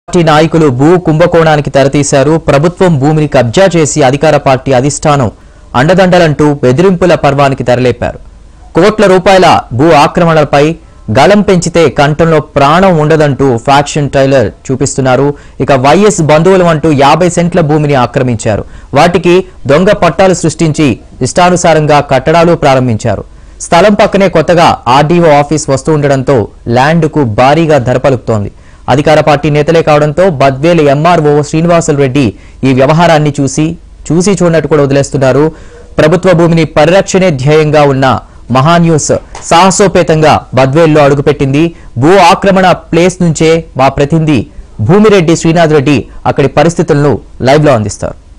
party నాయకులు భూ కుంభకోణానికి తెరతీశారు ప్రభుత్వం భూమిని కబ్జా చేసి అధికార పార్టీ అధిష్టానం అండదండలంటూ బెదిరింపుల పర్వానికి తెరలేపారు కోట్ల రూపాయల భూ ఆక్రమణలపై గళం పెంచితే కంఠంలో ప్రాణం ఉండదంటూ ఫ్యాక్షన్ టైలర్ చూపిస్తున్నారు ఇక వైఎస్ బంధువులు అంటూ యాభై సెంట్ల భూమిని ఆక్రమించారు వాటికి దొంగ పట్టాలు సృష్టించి ఇష్టానుసారంగా కట్టడాలు ప్రారంభించారు స్థలం పక్కనే కొత్తగా ఆర్డీఓ ఆఫీస్ వస్తూ ఉండడంతో ల్యాండ్కు భారీగా ధర పలుకుతోంది అధికార పార్టీ నేతలే కావడంతో బద్వేలు ఎంఆర్ఓ శ్రీనివాసులు రెడ్డి ఈ వ్యవహారాన్ని చూసి చూసి చూడనట్టు కూడా వదిలేస్తున్నారు ప్రభుత్వ భూమిని పరిరక్షణే ధ్యేయంగా ఉన్న మహాన్యూస్ సాహసోపేతంగా బద్వేల్లో అడుగుపెట్టింది భూ ఆక్రమణ ప్లేస్ నుంచే మా ప్రతినిధి భూమిరెడ్డి శ్రీనాథ్ రెడ్డి అక్కడి పరిస్థితులను లైవ్ లో అందిస్తారు